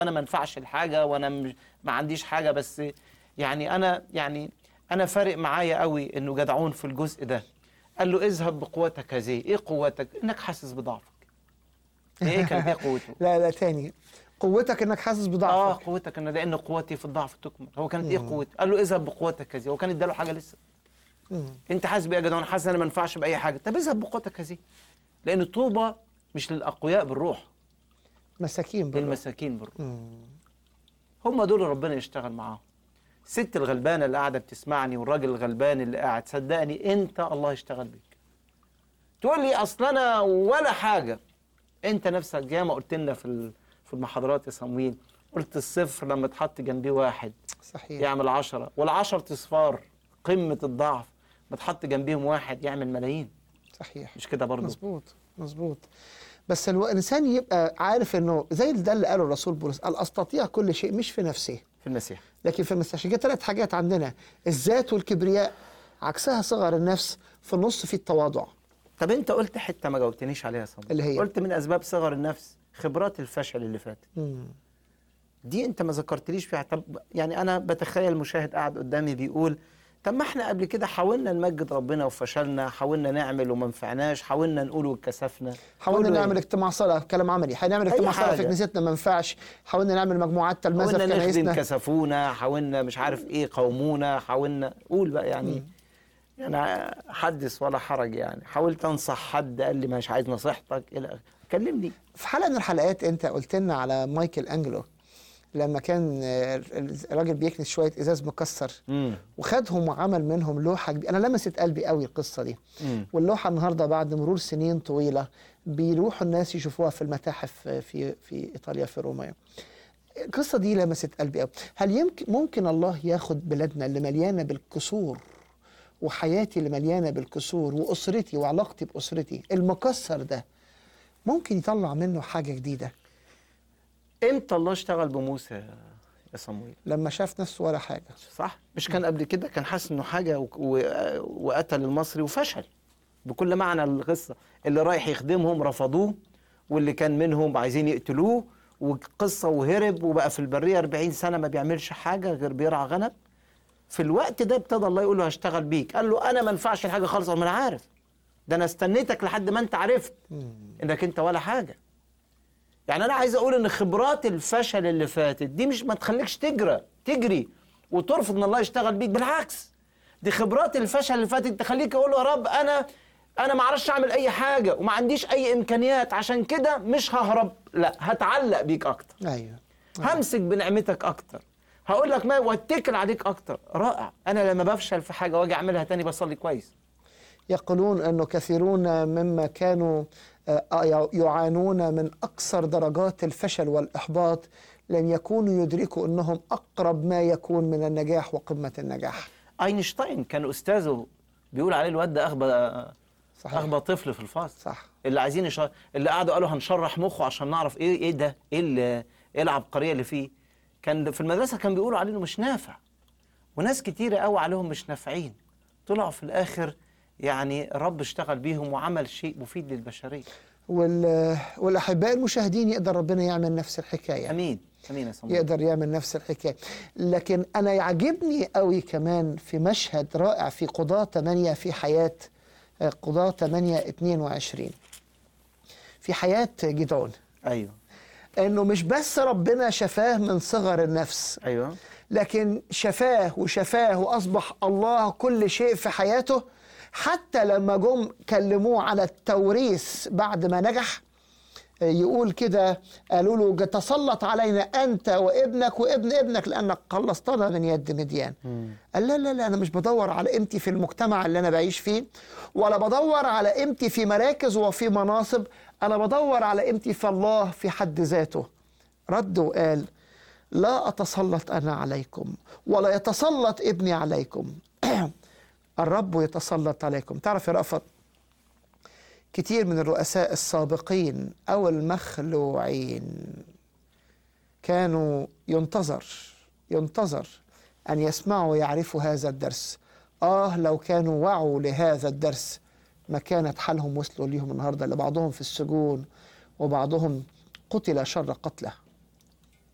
انا ما انفعش الحاجه وانا مش- ما عنديش حاجه بس يعني انا يعني انا فارق معايا قوي انه جدعون في الجزء ده قال له اذهب بقوتك هذه ايه قوتك انك حاسس بضعفك ايه كان ايه قوته لا لا تاني قوتك انك حاسس اه بضعفك قوتك ان لان قوتي في الضعف تكمل هو كانت ايه قوتي قال له اذهب بقوتك هذه هو كان اداله حاجه لسه مم. انت حاسس بايه يا جدعان حاسس ان انا ما انفعش باي حاجه طب اذهب بقوتك هذه لان الطوبه مش للاقوياء بالروح مساكين بالروح للمساكين بالروح مم. هم دول ربنا يشتغل معاهم الست الغلبانه اللي قاعده بتسمعني والراجل الغلبان اللي قاعد صدقني انت الله يشتغل بيك تقول لي اصل انا ولا حاجه انت نفسك زي ما قلت لنا في ال- في المحاضرات يا صمويل قلت الصفر لما تحط جنبيه واحد صحيح يعمل عشرة والعشرة اصفار قمة الضعف ما تحط جنبيهم واحد يعمل ملايين صحيح مش كده برضه مظبوط مظبوط بس الو- الانسان يبقى عارف انه زي ده اللي قاله الرسول بولس قال استطيع كل شيء مش في نفسي في المسيح لكن في المسيح عشان كده ثلاث حاجات عندنا الذات والكبرياء عكسها صغر النفس في النص في التواضع طب انت قلت حته ما جاوبتنيش عليها يا صمويل اللي هي؟ قلت من اسباب صغر النفس خبرات الفشل اللي فاتت مم. دي انت ما ذكرتليش فيها طب يعني انا بتخيل مشاهد قاعد قدامي بيقول طب ما احنا قبل كده حاولنا نمجد ربنا وفشلنا حاولنا نعمل وما نفعناش حاولنا نقول واتكسفنا حاولنا تقولوا نعمل ايه؟ اجتماع صلاه كلام عملي هنعمل أي اجتماع صلاه في حاجة. كنيستنا ما ينفعش حاولنا نعمل مجموعات تلمذه في حاولنا نخدم كنايسنا كسفونا حاولنا مش عارف ايه قومونا حاولنا قول بقى يعني يعني حدث ولا حرج يعني حاولت انصح حد قال لي مش عايز نصيحتك الى آخره. كلمني في حلقه من الحلقات انت قلت لنا على مايكل انجلو لما كان آه، الراجل بيكنس شويه ازاز مكسر امم وخدهم وعمل منهم لوحه كبيرة. انا لمست قلبي قوي القصه دي امم واللوحه النهارده بعد مرور سنين طويله بيروحوا الناس يشوفوها في المتاحف في في ايطاليا في روما القصه دي لمست قلبي قوي هل يمكن ممكن الله ياخد بلادنا اللي مليانه بالكسور وحياتي اللي مليانه بالكسور واسرتي وعلاقتي باسرتي المكسر ده ممكن يطلع منه حاجه جديده امتى الله اشتغل بموسى يا صمويل لما شاف نفسه ولا حاجه صح مش كان قبل كده كان حاسس انه حاجه و... و... وقتل المصري وفشل بكل معنى القصه اللي رايح يخدمهم رفضوه واللي كان منهم عايزين يقتلوه وقصه وهرب وبقى في البريه 40 سنه ما بيعملش حاجه غير بيرعى غنم في الوقت ده ابتدى الله يقول له هشتغل بيك قال له انا ما ينفعش الحاجه خالص ما انا عارف ده انا استنيتك لحد ما انت عرفت انك انت ولا حاجه يعني انا عايز اقول ان خبرات الفشل اللي فاتت دي مش ما تخليكش تجرى تجري وترفض ان الله يشتغل بيك بالعكس دي خبرات الفشل اللي فاتت تخليك اقول يا رب انا انا ما اعرفش اعمل اي حاجه وما عنديش اي امكانيات عشان كده مش ههرب لا هتعلق بيك اكتر ايوه همسك بنعمتك اكتر هقول لك ما واتكل عليك اكتر رائع انا لما بفشل في حاجه واجي اعملها تاني بصلي كويس يقولون انه كثيرون مما كانوا آه، يعانون من اكثر درجات الفشل والاحباط لم يكونوا يدركوا انهم اقرب ما يكون من النجاح وقمه النجاح اينشتاين كان استاذه بيقول عليه الواد ده اغبى صحيح اغبى طفل في الفصل صح اللي عايزين يش... اللي قعدوا قالوا هنشرح مخه عشان نعرف ايه ايه ده ايه ال- ايه العبقريه اللي فيه كان في المدرسه كان بيقولوا عليه انه مش نافع وناس كتيره قوي عليهم مش نافعين طلعوا في الاخر يعني الرب اشتغل بيهم وعمل شيء مفيد للبشريه وال... والاحباء المشاهدين يقدر ربنا يعمل نفس الحكايه امين امين يا صمويل يقدر يعمل نفس الحكايه لكن انا يعجبني قوي كمان في مشهد رائع في قضاة 8 في حياه آه، قضاة 8 22 في حياه جدعون ايوه انه مش بس ربنا شفاه من صغر النفس ايوه لكن شفاه وشفاه واصبح الله كل شيء في حياته حتى لما جم كلموه على التوريث بعد ما نجح يقول كده قالوا له تسلط علينا انت وابنك وابن ابنك لانك خلصتنا من يد مديان قال لا لا لا انا مش بدور على قيمتي في المجتمع اللي انا بعيش فيه ولا بدور على قيمتي في مراكز وفي مناصب انا بدور على قيمتي في الله في حد ذاته رد وقال لا أتسلط أنا عليكم ولا يتسلط ابني عليكم الرب يتسلط عليكم تعرف يا رأفت كتير من الرؤساء السابقين أو المخلوعين كانوا ينتظر ينتظر أن يسمعوا ويعرفوا هذا الدرس آه لو كانوا وعوا لهذا الدرس ما كانت حالهم وصلوا ليهم النهاردة لبعضهم في السجون وبعضهم قتل شر قتله